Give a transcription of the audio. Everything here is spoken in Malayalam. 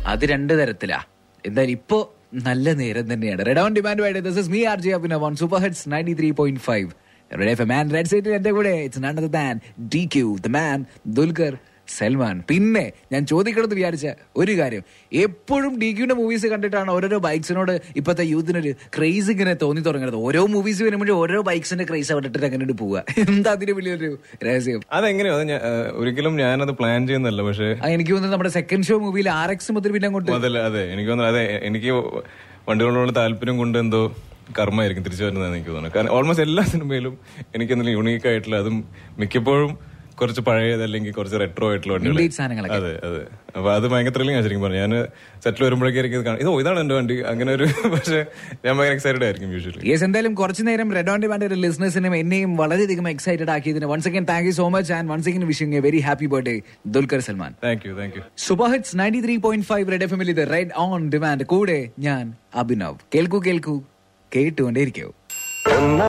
അത് രണ്ട് തരത്തിലാ എന്തായാലും ഇപ്പോ നല്ല നേരം തന്നെയാണ് റെഡ് ഓൺ ഡിമാൻഡ് വേണ്ടി this is me R J Abhinav on Super Hits ninety three point five Red F man red സൈറ്റിൽ എന്റെ കൂടെ it's none the man D Q the man Dulquer Salmaan പിന്നെ ഞാൻ ചോദിക്കണമെന്ന് വിചാരിച്ച ഒരു കാര്യം എപ്പോഴും ഡി ക്യൂന്റെ മൂവീസ് കണ്ടിട്ടാണ് ഓരോരോ ബൈക്സിനോട് ഇപ്പോഴത്തെ യൂത്തിനൊരു ക്രേസ് ഇങ്ങനെ തോന്നി തുടങ്ങുന്നത് ഓരോ മൂവീസ് വരുമ്പോഴും ഓരോ ബൈക്സിന്റെ ക്രേസ് വിട്ടിട്ട് അങ്ങനെ പോവുക എന്താ അതിന് വലിയൊരു രഹസ്യം അതെങ്ങനെയോ അത് ഞാൻ- ഏഹ് ഒരിക്കലും ഞാനത് പ്ലാൻ ചെയ്യുന്നല്ല പക്ഷേ ആ, എനിക്ക് തോന്നുന്നത് നമ്മുടെ സെക്കൻഡ് ഷോ മൂവിയിൽ ആർ എക്സ് മുതൽ പിന്നെ അങ്ങോട്ട് അതല്ല അതെ എനിക്ക് തോന്നുന്നു അതെ എനിക്ക് വണ്ടികളോട് താല്പര്യം കൊണ്ട് എന്തോ കർമ്മമായിരിക്കും തിരിച്ചു വരുന്നതെന്ന് എനിക്ക് തോന്നുന്നു കാരണം ഓൾമോസ്റ്റ് എല്ലാ സിനിമയിലും എനിക്ക് എന്തെങ്കിലും യുണീക്ക് ആയിട്ടുള്ള അതും മിക്കപ്പോഴും കുറച്ച് പഴയത് അല്ലെങ്കിൽ കുറച്ച് റെട്രോ ആയിട്ടുള്ള വണ്ടികൾ Vintage സാധനങ്ങളൊക്കെ. അതെ അതെ അപ്പൊ അത് ഭയങ്കര ത്രില്ലിംഗ് ശരിക്കും പറഞ്ഞു ഞാൻ സെറ്റിൽ വരുമ്പോഴേക്കും കാണാം ഇതോ ഇതാണ് എന്റെ വണ്ടി അങ്ങനെ ഒരു പക്ഷേ ഞാൻ ഭയങ്കര എക്സൈറ്റഡ് ആയിരിക്കും യൂഷ്വലി യെസ് എന്തായാലും കുറച്ചു നേരം റെഡ് ഓൺ ഡിമാൻഡ് ഒരു ലിസ്ണേഴ്സിനും എന്നെയും വളരെയധികം എക്സൈറ്റഡ് ആക്കിയതിന് once again thank you so much and once again wishing a very happy birthday Dulquer Salmaan thank you thank you Super Hits ninety three point five Red F എമ്മിൽ ഇത് റെഡ് ഓൺ ഡിമാൻഡ് കൂടെ ഞാൻ അഭിനവ് കേൾക്കൂ കേൾക്കൂ കേട്ടുകൊണ്ടേയിരിക്കൂ